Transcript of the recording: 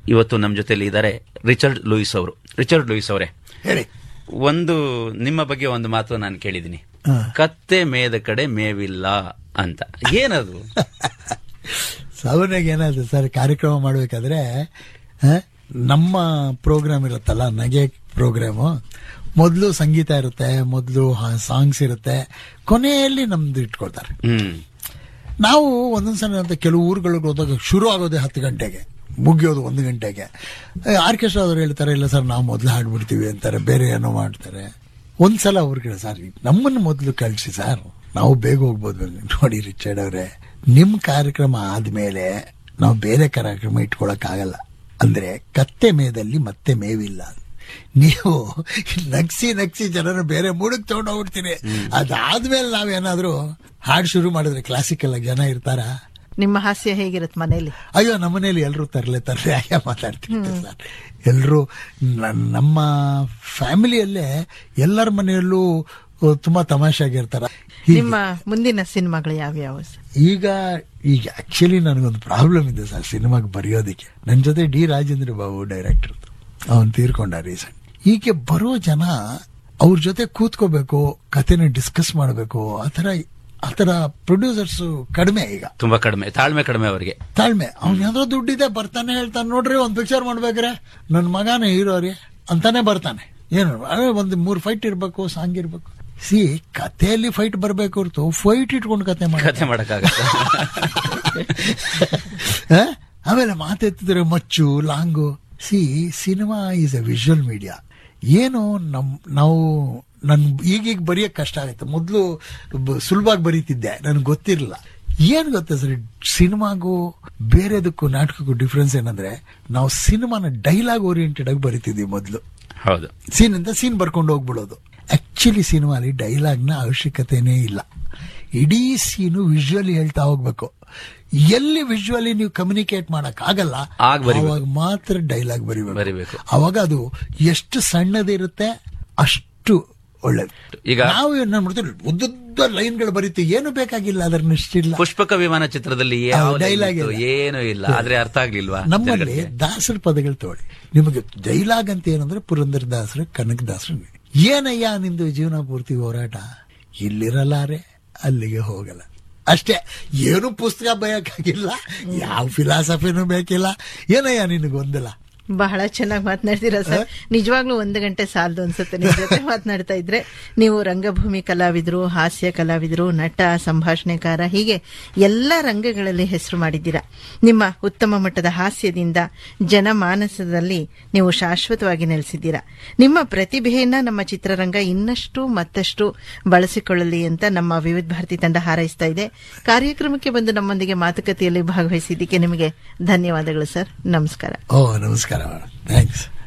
ಇವತ್ತು ನಮ್ಮ ಜೊತೆಲಿ ಇದ್ದಾರೆ ರಿಚರ್ಡ್ ಲೂಯಿಸ್ ಅವರು ರಿಚರ್ಡ್ ಲೂಯಿಸ್ ಅವರೇ ಹೇಳಿ ಒಂದು ನಿಮ್ಮ ಬಗ್ಗೆ ಒಂದು ಮಾತು ನಾನು ಕೇಳಿದ್ದೀನಿ ಹಾ. ಕತ್ತೆ ಮೇದ ಕಡೆ ಮೇವಿಲ್ಲ ಅಂತ ಏನದು ಸಾಮಾನ್ಯವಾಗಿ ಏನಾದ್ರು ಸರ್ ಕಾರ್ಯಕ್ರಮ ಮಾಡಬೇಕಾದ್ರೆ ನಮ್ಮ ಪ್ರೋಗ್ರಾಮ್ ಇರುತ್ತಲ್ಲ ನಗೆ ಪ್ರೋಗ್ರಾಮು ಮೊದಲು ಸಂಗೀತ ಇರುತ್ತೆ ಮೊದಲು ಸಾಂಗ್ಸ್ ಇರುತ್ತೆ ಕೊನೆಯಲ್ಲಿ ನಮ್ದು ಇಟ್ಕೊಳ್ತಾರೆ ಹ್ಮ್ ನಾವು ಒಂದೊಂದ್ಸಲ ಅಂತ ಕೆಲವು ಊರುಗಳಿಗೆ ಹೋದಾಗ ಶುರು ಆಗೋದೇ ಹತ್ತು ಗಂಟೆಗೆ ಮುಗಿಯೋದು ಒಂದು ಗಂಟೆಗೆ ಆರ್ಕೆಸ್ಟ್ರಾ ಅವರು ಹೇಳ್ತಾರೆ ಇಲ್ಲ ಸರ್ ನಾವು ಮೊದಲು ಹಾಡ್ಬಿಡ್ತೀವಿ ಅಂತಾರೆ ಬೇರೆ ಏನೋ ಮಾಡ್ತಾರೆ ಒಂದ್ಸಲ ಅವ್ರಿಗೆ ಸರ್ ನಮ್ಮನ್ನು ಮೊದಲು ಕಳಿಸಿ ಸರ್ ನಾವು ಬೇಗ ಹೋಗ್ಬೋದು ನೋಡಿ ರಿಚರ್ಡ್ ಅವರೇ ನಿಮ್ ಕಾರ್ಯಕ್ರಮ ಆದ್ಮೇಲೆ ನಾವು ಬೇರೆ ಕಾರ್ಯಕ್ರಮ ಇಟ್ಕೊಳಕ್ ಆಗಲ್ಲ ಅಂದ್ರೆ ಕತ್ತೆ ಮೇದಲ್ಲಿ ಮತ್ತೆ ಮೇವಿಲ್ಲ ನೀವು ನಗ್ಸಿ ನಗ್ಸಿ ಜನರ ಬೇರೆ ಮೂಡಕ್ ತಗೊಂಡು ಹೋಗ್ಬಿಡ್ತೀರಿ ಅದಾದ್ಮೇಲೆ ನಾವೇನಾದ್ರೂ ಹಾಡು ಶುರು ಮಾಡಿದ್ರೆ ಕ್ಲಾಸಿಕಲ್ ಆಗಿ ಜನ ಇರ್ತಾರಾ ನಿಮ್ಮ ಹಾಸ್ಯ ಹೇಗಿರುತ್ತೆ ಮನೇಲಿ ಅಯ್ಯೋ ನಮ್ಮನೇಲಿ ಎಲ್ಲರೂ ತರಲೆ ತರಲೆ ಹಾಗೆ ಮಾತಾಡ್ತಿರ್ತಾರೆ ಸರ್ ಎಲ್ಲರೂ ನಮ್ಮ ಫ್ಯಾಮಿಲಿಯಲ್ಲೇ ಎಲ್ಲರ ಮನೆಯಲ್ಲೂ ಅಹ್, ತುಂಬಾ ತಮಾಷೆಯಾಗಿರ್ತಾರ ಹೀಗೆ. ನಿಮ್ಮ ಮುಂದಿನ ಸಿನಿಮಾಗಳು ಯಾವ್ಯಾವ ಸರ್? ಈಗ ಈಗ ಆಕ್ಚುಲಿ ನನಗೊಂದು ಪ್ರಾಬ್ಲಮ್ ಇದೆ ಸರ್ ಸಿನಿಮಾಗೆ ಬರೆಯೋದಕ್ಕೆ ನನ್ನ ಜೊತೆ ಡಿ ರಾಜೇಂದ್ರ ಬಾಬು ಡೈರೆಕ್ಟರ್ ಅವನು ತೀರ್ಕೊಂಡ ರೀಸೆಂಟ್ ಹೀಗೆ ಬರೋ ಜನ ಅವ್ರ ಜೊತೆ ಕೂತ್ಕೋಬೇಕು ಕತೆನ ಡಿಸ್ಕಸ್ ಮಾಡಬೇಕು ಆತರ ಆತರ ಪ್ರೊಡ್ಯೂಸರ್ಸ್ ಕಡಿಮೆ ಈಗ ತುಂಬಾ ಕಡಿಮೆ ತಾಳ್ಮೆ ಕಡಿಮೆ ಅವರಿಗೆ ತಾಳ್ಮೆ ಅವ್ನ ಯಾವ್ದೋ ದುಡ್ಡಿದೆ ಬರ್ತಾನೆ ಹೇಳ್ತಾನೆ ನೋಡ್ರಿ ಒಂದ್ ಪಿಕ್ಚರ್ ಮಾಡ್ಬೇಕ್ರೆ ನನ್ ಮಗನೇ ಹೀರೋ ರೀ ಅಂತಾನೆ ಬರ್ತಾನೆ ಏನು ಅದೇ ಒಂದ್ ಮೂರ್ ಫೈಟ್ ಇರ್ಬೇಕು ಸಾಂಗ್ ಇರ್ಬೇಕು ಸಿ ಕಥೆಯಲ್ಲಿ ಫೈಟ್ ಬರ್ಬೇಕು ಹೊರ್ತು ಫೈಟ್ ಇಟ್ಕೊಂಡು ಕತೆ ಮಾಡಿ ಕತೆ ಮಾಡಕ್ಕಾಗತ್ತ ಆಮೇಲೆ ಮಾತೆತ್ತಿದ್ರೆ ಮಚ್ಚು ಲಾಂಗು ಸಿ cinema is a visual media ಏನು ನಮ್ ನಾವು ನನ್ ಈಗೀಗ ಬರೆಯಕ್ ಕಷ್ಟ ಆಗುತ್ತೆ ಮೊದಲು ಸುಲಭವಾಗಿ ಬರೀತಿದ್ದೆ ನನಗೆ ಗೊತ್ತಿರಲಿಲ್ಲ ಏನ್ ಗೊತ್ತಾ ಸರ್ ಸಿನಿಮಾಗೂ ಬೇರೆದಕ್ಕೂ ನಾಟಕಕ್ಕೂ ಡಿಫ್ರೆನ್ಸ್ ಏನಂದ್ರೆ ನಾವು ಸಿನಿಮಾನ ಡೈಲಾಗ್ ಓರಿಯೆಂಟೆಡ್ ಆಗಿ ಬರೀತಿದ್ವಿ ಮೊದಲು ಹೌದು ಸೀನ್ ಅಂತ ಸೀನ್ ಬರ್ಕೊಂಡು ಹೋಗ್ಬಿಡೋದು ಆಕ್ಚುಲಿ ಸಿನಿಮಾಲಿ ಡೈಲಾಗ್ನ ಅವಶ್ಯಕತೆನೇ ಇಲ್ಲ ಇಡೀ ಸೀನು ವಿಜುವಲಿ ಹೇಳ್ತಾ ಹೋಗ್ಬೇಕು ಎಲ್ಲಿ ವಿಜುವಲಿ ನೀವು ಕಮ್ಯುನಿಕೇಟ್ ಮಾಡಕ್ ಆಗಲ್ಲ ಆಗ್ ಬರಿಬೇಕು. ಅವಾಗ ಮಾತ್ರ ಡೈಲಾಗ್ ಬರಿಬೇಕು ಬರಿಬೇಕು. ಅವಾಗ ಅದು ಎಷ್ಟು ಸಣ್ಣದಿರುತ್ತೆ ಅಷ್ಟು ಒಳ್ಳೇದು ಈಗ ನಾವು ಏನ್ ಮಾಡ್ತೀವಿ ಉದ್ದುದ್ದ ಲೈನ್ಗಳು ಬರೀತೀವಿ ಏನು ಬೇಕಾಗಿಲ್ಲ ಅದನ್ನ ಇಷ್ಟಿಲ್ಲ ಪುಷ್ಪಕ ವಿಮಾನ ಚಿತ್ರದಲ್ಲಿ ಯಾವ ಹೌದು, dialogue line ಇತ್ತು? ಇಲ್ಲ. ಏನೂ ಇಲ್ಲ ಆದ್ರೆ ಅರ್ಥ ಆಗ್ಲಿಲ್ವಾ ನಮ್ಮಲ್ಲಿ ಜನಗಳಿಗೆ? ದಾಸರ ಪದಗಳು ತಗೊಳ್ಳಿ ನಿಮಗೆ ಡೈಲಾಗ್ ಅಂತ ಏನಂದ್ರೆ ಪುರಂದರ ದಾಸರು ಕನಕ ದಾಸರು ಏನಯ್ಯ ನಿಂದು ಜೀವನ ಪೂರ್ತಿ ಹೋರಾಟ ಇಲ್ಲಿರಲಾರೆ ಅಲ್ಲಿಗೆ ಹೋಗಲ್ಲ ಅಷ್ಟೇ ಏನು ಪುಸ್ತಕ ಬಯಕಾಗಿಲ್ಲ ಯಾವ ಫಿಲಾಸಫಿನೂ ಬೇಕಿಲ್ಲ ಏನಯ್ಯ ನಿನಗೆ ಗೊಂದಲ ಬಹಳ ಚೆನ್ನಾಗಿ ಮಾತನಾಡ್ತೀರಾ ಸರ್ ನಿಜವಾಗ್ಲೂ ಒಂದು ಗಂಟೆ ಸಾಲದು ಅನ್ಸುತ್ತೆ ನಿಮ್ ಜೊತೆ ಮಾತನಾಡ್ತಾ ಇದ್ರೆ ನೀವು ರಂಗಭೂಮಿ ಕಲಾವಿದರು ಹಾಸ್ಯ ಕಲಾವಿದರು ನಟ ಸಂಭಾಷಣೆಕಾರ ಹೀಗೆ ಎಲ್ಲ ರಂಗಗಳಲ್ಲಿ ಹೆಸರು ಮಾಡಿದ್ದೀರಾ ನಿಮ್ಮ ಉತ್ತಮ ಮಟ್ಟದ ಹಾಸ್ಯದಿಂದ ಜನಮಾನಸದಲ್ಲಿ ನೀವು ಶಾಶ್ವತವಾಗಿ ನೆಲೆಸಿದ್ದೀರಾ ನಿಮ್ಮ ಪ್ರತಿಭೆಯನ್ನ ನಮ್ಮ ಚಿತ್ರರಂಗ ಇನ್ನಷ್ಟು ಮತ್ತಷ್ಟು ಬಳಸಿಕೊಳ್ಳಲಿ ಅಂತ ನಮ್ಮ ವಿವಿಧ ಭಾರತಿ ತಂಡ ಹಾರೈಸ್ತಾ ಇದೆ ಕಾರ್ಯಕ್ರಮಕ್ಕೆ ಬಂದು ನಮ್ಮೊಂದಿಗೆ ಮಾತುಕತೆಯಲ್ಲಿ ಭಾಗವಹಿಸಿದ್ದಕ್ಕೆ ನಿಮಗೆ ಧನ್ಯವಾದಗಳು ಸರ್ ನಮಸ್ಕಾರ ಓ ನಮಸ್ಕಾರ ಥ್ಯಾಂಕ್ಸ್